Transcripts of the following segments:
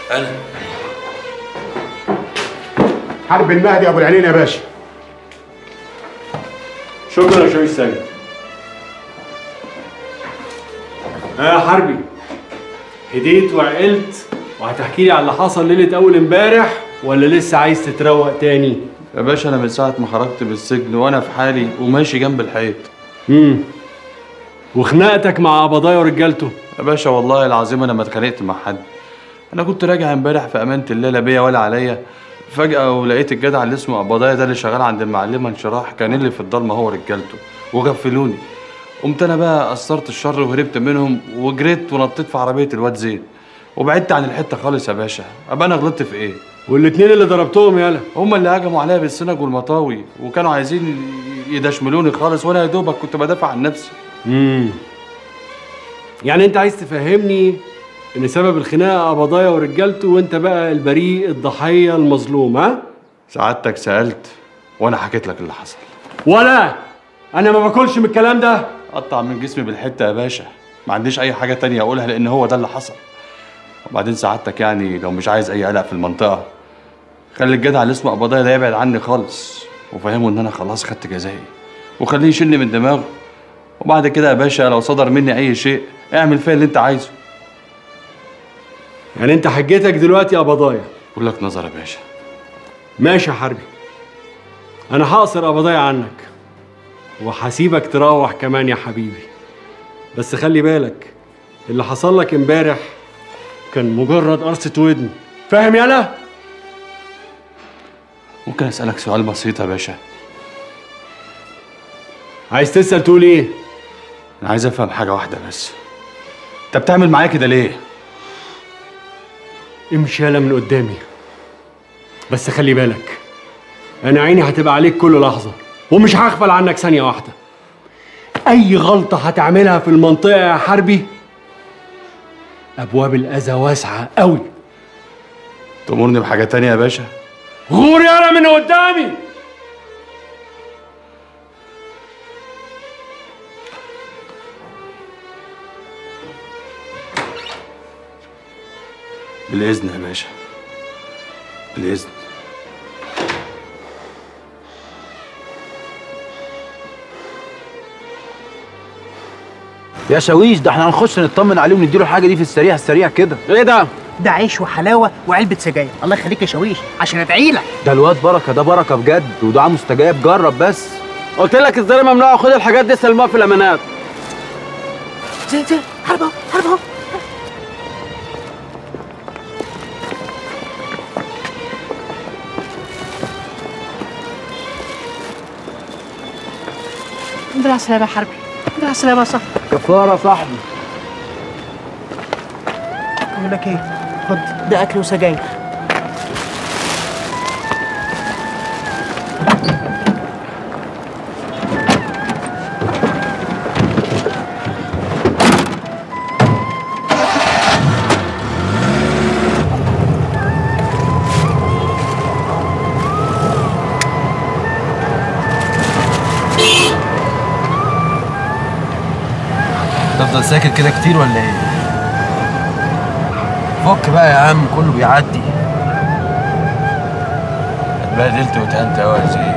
انا حرب المهدي ابو العينين يا باشا شكرا يا شويش سيد ها يا حربي هديت وعقلت وهتحكي لي على اللي حصل ليله اول امبارح ولا لسه عايز تتروق تاني يا باشا انا من ساعه ما خرجت من السجن وانا في حالي وماشي جنب الحيط امم وخناقتك مع قبضايا ورجالته يا باشا والله العظيم انا ما اتخانقت مع حد انا كنت راجع امبارح في امانه الله لا بيا ولا عليا فجاه ولقيت الجدع اللي اسمه قبضايا ده اللي شغال عند المعلمه انشراح كان اللي في الضلمه هو ورجالته وغفلوني قمت انا بقى قصرت الشر وهربت منهم وجريت ونطيت في عربيه الواد زين وبعدت عن الحته خالص يا باشا ابقى انا غلطت في ايه والاتنين اللي ضربتهم يالا هما اللي هجموا عليا بالسنج والمطاوي وكانوا عايزين يدشملوني خالص وانا يا دوبك كنت بدافع عن نفسي امم يعني انت عايز تفهمني ان سبب الخناقه قبضايا ورجالته وانت بقى البريء الضحيه المظلوم ها سعادتك سالت وانا حكيت لك اللي حصل ولا انا ما باكلش من الكلام ده قطع من جسمي بالحته يا باشا ما عنديش اي حاجه تانية اقولها لان هو ده اللي حصل وبعدين سعادتك يعني لو مش عايز اي قلق في المنطقه خلي الجدع اللي اسمه قبضايا ده يبعد عني خالص وفهمه ان انا خلاص خدت جزائي وخليه يشيلني من دماغه وبعد كده يا باشا لو صدر مني اي شيء اعمل فيا اللي انت عايزه يعني انت حجتك دلوقتي يا قبضايا كل لك نظر يا باشا ماشي يا حربي انا هقصر قبضايا عنك وهسيبك تروح كمان يا حبيبي بس خلي بالك اللي حصل لك امبارح كان مجرد قرصة ودن فاهم يالا؟ ممكن اسالك سؤال بسيط يا باشا عايز تسأل تقول ايه؟ انا عايز افهم حاجه واحده بس انت بتعمل معايا كده ليه امشي يالا من قدامي بس خلي بالك انا عيني هتبقى عليك كل لحظة ومش هغفل عنك ثانية واحدة اي غلطة هتعملها في المنطقة يا حربي ابواب الاذى واسعة قوي تأمرني بحاجه تانية يا باشا غور يالا من قدامي بالاذن يا باشا بالاذن يا شاويش ده احنا هنخش نطمن عليه ونديله الحاجه دي في السريع السريع كده ايه ده ده عيش وحلاوه وعلبه سجاير الله يخليك يا شاويش عشان ادعي لك ده الواد بركه ده بركه بجد ودعاء مستجاب جرب بس قلت لك الزر ممنوع خد الحاجات دي سلمها في الامانات زين زين حرب اهو حرب اهو الحمد لله على السلامة يا حربي الحمد لله على السلامة يا صاحبي كفاره صاحبي بقول لك ايه خد ده اكل وسجاير تفضل ساكت كده كتير ولا ايه فك بقى يا عم كله بيعدي اتبهدلت واتهنت قوي يا زين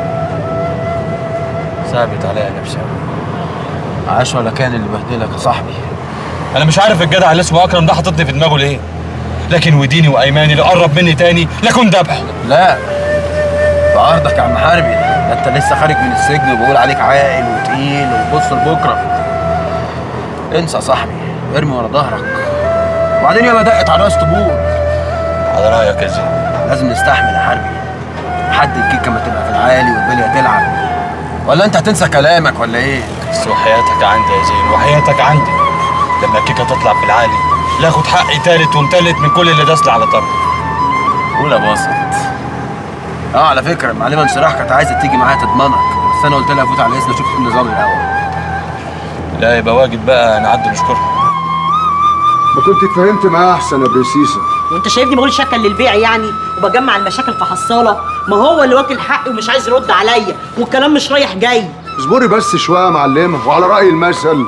صعبت عليا نفسي أوي. عاش ولا كان اللي بهدلك يا صاحبي انا مش عارف الجدع اللي اسمه اكرم ده حاططني في دماغه ليه لكن وديني وايماني اللي قرب مني تاني لكن ذبحه لا بعرضك يا عم حربي ده انت لسه خارج من السجن وبقول عليك عاقل وتقيل وبص لبكره انسى يا صاحبي ارمي ورا ظهرك وبعدين ياما دقت على راس طبول على رايك يا زين لازم نستحمل يا حربي لحد الكيكه ما تبقى في العالي والبليه تلعب ولا انت هتنسى كلامك ولا ايه؟ بس وحياتك عندي يا زين وحياتك عندي لما الكيكه تطلع في العالي لا اخد حقي تالت ومتلت من كل اللي داس لي على طرف قول يا باسط اه على فكره المعلمه انشراح كانت عايزه تيجي معايا تضمنك بس انا قلت لها فوت على الاسم اشوف ايه النظام الاول لا يبقى واجب بقى نعدي نشكرها ما كنت اتفاهمت معاه احسن يا بريسيسه وانت شايفني بقول شكل للبيع يعني وبجمع المشاكل في حصاله ما هو اللي واكل حقي ومش عايز يرد عليا والكلام مش رايح جاي اصبري بس شويه يا معلمه وعلى راي المثل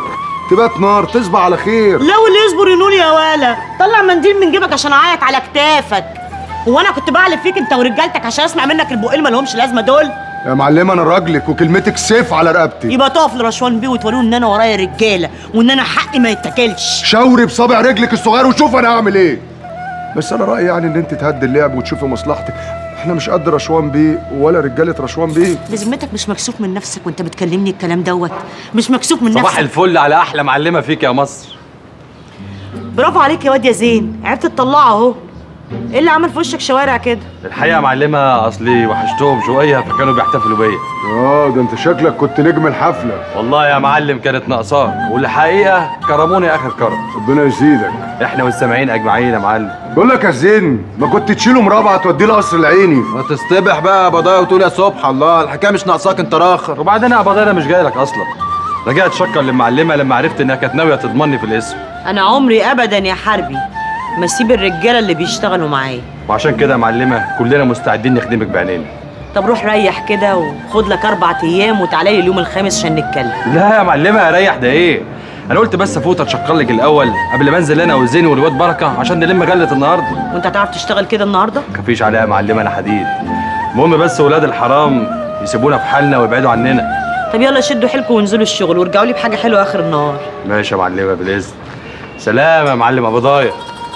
تبات نار تصبح على خير لو اللي يصبر ينول يا ولا طلع منديل من جيبك عشان اعيط على كتافك هو انا كنت بعلف فيك انت ورجالتك عشان اسمع منك البقين ما لهمش لازمه دول يا معلمه انا راجلك وكلمتك سيف على رقبتي يبقى تقف لرشوان بيه وتوريه ان انا ورايا رجاله وان انا حقي ما يتاكلش شاوري بصابع رجلك الصغير وشوف انا هعمل ايه بس انا رايي يعني ان انت تهدي اللعب وتشوفي مصلحتك احنا مش قد رشوان بيه ولا رجاله رشوان بيه بذمتك مش مكسوف من نفسك وانت بتكلمني الكلام دوت مش مكسوف من صباح نفسك الفل على احلى معلمه فيك يا مصر برافو عليك يا واد يا زين عرفت تطلعه اهو ايه اللي عمل في وشك شوارع كده الحقيقه يا معلمه اصلي وحشتهم شويه فكانوا بيحتفلوا بيا اه ده انت شكلك كنت نجم الحفله والله يا معلم كانت ناقصاك والحقيقه كرموني اخر كرم ربنا يزيدك احنا والسامعين اجمعين يا معلم بقول لك يا زين ما كنت تشيله مرابعه توديه القصر العيني ما تصطبح بقى يا بضايا وتقول يا سبحان الله الحكايه مش ناقصاك انت راخر وبعدين يا ابو انا مش جاي لك اصلا رجعت شكر للمعلمه لما عرفت انها كانت ناويه تضمني في الاسم انا عمري ابدا يا حربي ما اسيب الرجاله اللي بيشتغلوا معايا وعشان كده يا معلمه كلنا مستعدين نخدمك بعينينا طب روح ريح كده وخد لك اربع ايام وتعالى لي اليوم الخامس عشان نتكلم لا يا معلمه اريح ده ايه انا قلت بس افوت اتشكر لك الاول قبل ما انزل انا وزين والواد بركه عشان نلم غله النهارده وانت هتعرف تشتغل كده النهارده مفيش عليها يا معلمه انا حديد المهم بس ولاد الحرام يسيبونا في حالنا ويبعدوا عننا طب يلا شدوا حيلكم وانزلوا الشغل وارجعوا لي بحاجه حلوه اخر النهار ماشي يا معلمه بالاذن سلام يا معلم ابو ضايع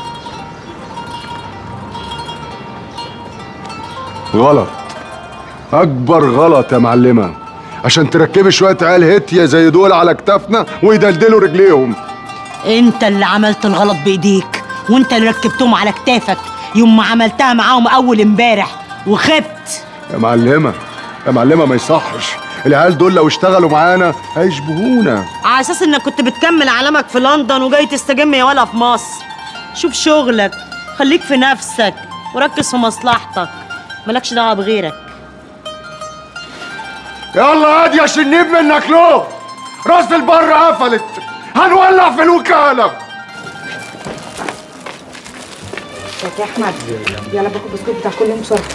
غلط اكبر غلط يا معلمه عشان تركبي شويه عيال هتيه زي دول على كتافنا ويدلدلوا رجليهم انت اللي عملت الغلط بايديك وانت اللي ركبتهم على كتافك يوم ما عملتها معاهم اول امبارح وخبت يا معلمه يا معلمه ما يصحش العيال دول لو اشتغلوا معانا هيشبهونا على اساس انك كنت بتكمل علامك في لندن وجاي تستجم يا ولا في مصر شوف شغلك خليك في نفسك وركز في مصلحتك مالكش دعوه بغيرك يلا هادي يا شنيب منك له راس البر قفلت هنولع في الوكاله يا احمد يلا باكل بسكوت بتاع كل يوم بسرعه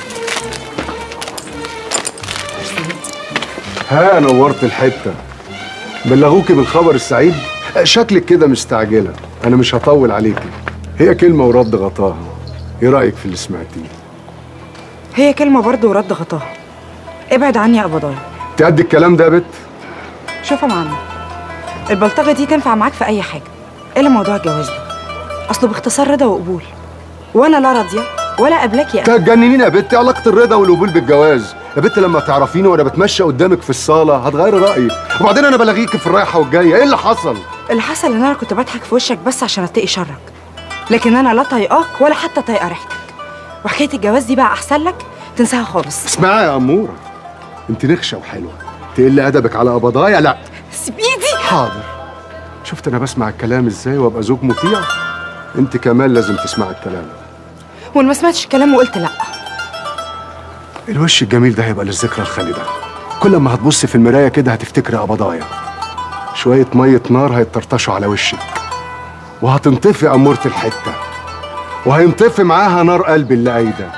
ها نورت الحته بلغوكي بالخبر السعيد شكلك كده مستعجله انا مش هطول عليكي هي كلمه ورد غطاها ايه رايك في اللي سمعتيه هي كلمه برضه ورد غطاها ابعد عني يا ابو ضايع تأدي الكلام ده يا بت شوف يا معلم البلطجه دي تنفع معاك في اي حاجه الا موضوع الجواز ده اصله باختصار رضا وقبول وانا لا راضيه ولا قبلك يا تجننين يا بت إيه علاقه الرضا والقبول بالجواز يا بت لما تعرفيني وانا بتمشى قدامك في الصاله هتغيري رايك وبعدين انا بلاغيكي في الرايحه والجايه ايه اللي حصل اللي حصل ان انا كنت بضحك في وشك بس عشان اتقي شرك لكن انا لا طايقاك ولا حتى طايقه ريحتك وحكايه الجواز دي بقى احسن لك تنساها خالص اسمعي يا اموره انت نخشه وحلوه تقل ادبك على قبضايا لا سيب ايدي حاضر شفت انا بسمع الكلام ازاي وابقى زوج مطيع انت كمان لازم تسمع الكلام وان ما سمعتش الكلام وقلت لا الوش الجميل ده هيبقى للذكرى الخالده كل ما هتبصي في المرايه كده هتفتكري قبضايا شويه ميه نار هيطرطشوا على وشك وهتنطفي اموره الحته وهينطفي معاها نار قلبي اللي قايده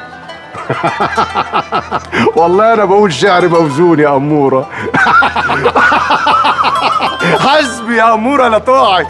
والله انا بقول شعر موزون يا اموره حسبي يا اموره لا تقعي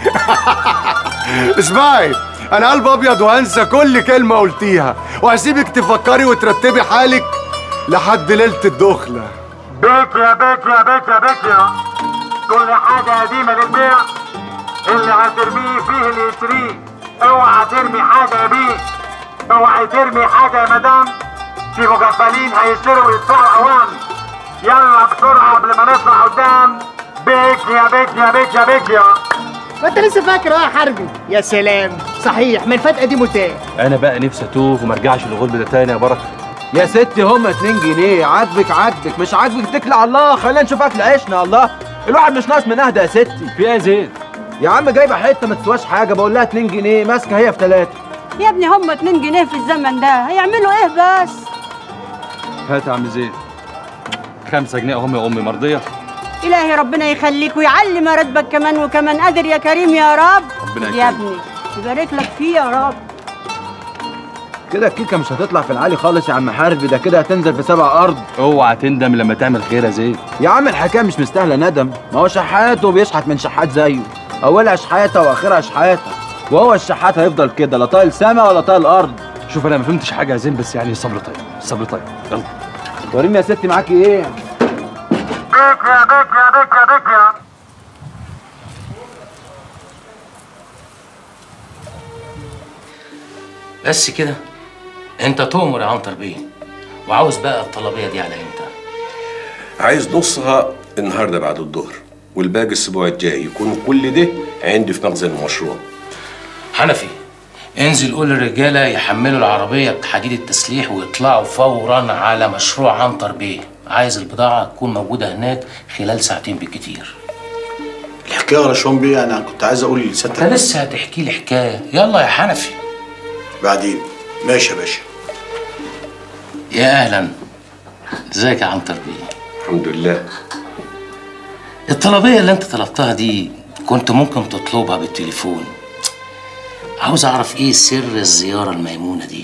اسمعي انا قلب ابيض وهنسى كل كلمه قلتيها وهسيبك تفكري وترتبي حالك لحد ليله الدخله بيك يا بيك يا بيك يا بيك يا كل حاجة قديمة للبيع اللي هترميه فيه اللي يشتريه اوعى ترمي حاجة يا بيه اوعى ترمي حاجة يا مدام في مغفلين هيشتروا ويدفعوا اوام يلا بسرعة قبل ما نطلع قدام بيك يا بيك يا بيك يا بيك يا ما انت لسه فاكر اه يا حربي يا سلام صحيح من فات قديم وتاه انا بقى نفسي اتوه وما ارجعش للغلب ده تاني يا بركه يا ستي هما 2 جنيه عاجبك عاجبك مش عاجبك اتكل على الله خلينا نشوف اكل عيشنا الله الواحد مش ناقص من اهدى يا ستي في ايه يا زين يا عم جايبه حته ما تسواش حاجه بقول لها 2 جنيه ماسكه هي في ثلاثه يا ابني هم 2 جنيه في الزمن ده هيعملوا ايه بس هات يا عم زين خمسة جنيه اهم يا امي مرضيه الهي ربنا يخليك ويعلي مراتبك كمان وكمان قادر يا كريم يا رب ربنا يا يكرمك. ابني يبارك لك فيه يا رب كده الكيكه مش هتطلع في العالي خالص يا عم حربي ده كده هتنزل في سبع ارض اوعى تندم لما تعمل خير يا زين يا عم الحكايه مش مستاهله ندم ما هو شحات وبيشحت من شحات زيه اولها شحاته واخرها شحاته وهو الشحات هيفضل كده لا طايل سما ولا طايل ارض شوف انا ما فهمتش حاجه يا زين بس يعني صبر طيب صبر طيب يلا وريني يا ستي معاكي ايه بيك يا بيك يا بيك يا بيك يا بس كده انت تؤمر يا عنتر بيه وعاوز بقى الطلبيه دي على امتى عايز نصها النهارده بعد الظهر والباقي الاسبوع الجاي يكون كل ده عندي في مخزن المشروع حنفي انزل قول للرجاله يحملوا العربيه بحديد التسليح ويطلعوا فورا على مشروع عنتر بيه عايز البضاعه تكون موجوده هناك خلال ساعتين بالكتير الحكايه يا رشوان بيه انا كنت عايز اقول لسيادتك انت لسه هتحكي لي حكايه يلا يا حنفي بعدين ماشي يا باشا يا اهلا ازيك يا عنتر بيه الحمد لله الطلبيه اللي انت طلبتها دي كنت ممكن تطلبها بالتليفون عاوز اعرف ايه سر الزياره الميمونه دي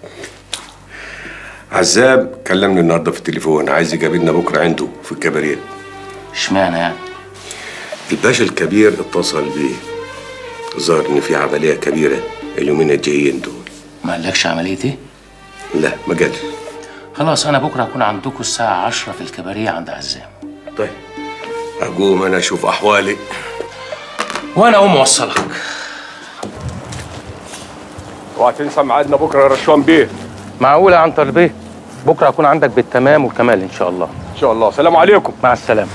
عزاب كلمني النهارده في التليفون عايز يقابلنا بكره عنده في الكباريه اشمعنى يعني الباشا الكبير اتصل بيه ظهر ان في عمليه كبيره اليومين الجايين دول ما قالكش عمليه ايه لا ما قالش خلاص انا بكره هكون عندكم الساعه 10 في الكباريه عند عزام طيب اقوم انا اشوف احوالي وانا اقوم اوصلك اوعى تنسى ميعادنا بكره يا رشوان بيه معقول يا عنتر بيه بكره هكون عندك بالتمام والكمال ان شاء الله ان شاء الله سلام عليكم مع السلامه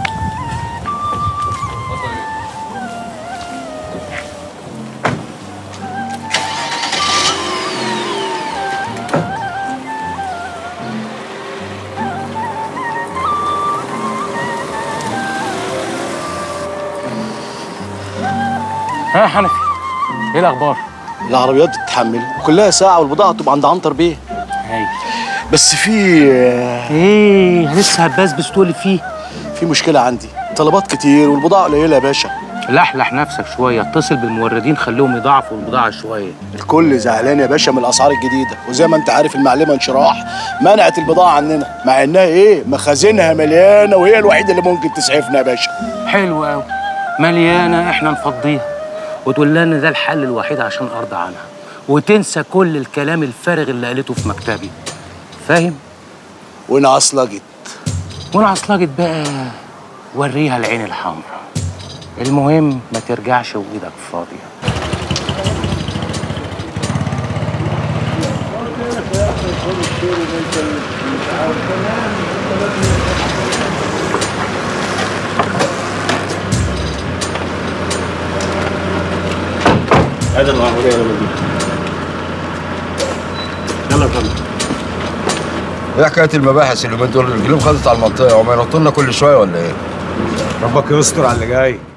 ها حنفي ايه الاخبار العربيات تتحمل وكلها ساعه والبضاعه تبقى عند عنتر بيه هاي بس في ايه لسه هتبسبس تقول فيه في مشكله عندي طلبات كتير والبضاعه قليله يا باشا لحلح نفسك شويه اتصل بالموردين خليهم يضاعفوا البضاعه شويه الكل زعلان يا باشا من الاسعار الجديده وزي ما انت عارف المعلمه انشراح منعت البضاعه عننا مع انها ايه مخازنها مليانه وهي الوحيده اللي ممكن تسعفنا يا باشا حلو قوي مليانه احنا نفضيها وتقول لنا ده الحل الوحيد عشان ارضى عنها وتنسى كل الكلام الفارغ اللي قالته في مكتبي فاهم ونعصلجت ونعصلجت بقى وريها العين الحمراء المهم ما ترجعش وايدك فاضيه هذا العربية انا بدي يلا يا محمد ايه حكايه المباحث اللي دول الجلوب خدت على المنطقه وما ينطوا لنا كل شويه ولا ايه؟ ربك يستر على اللي جاي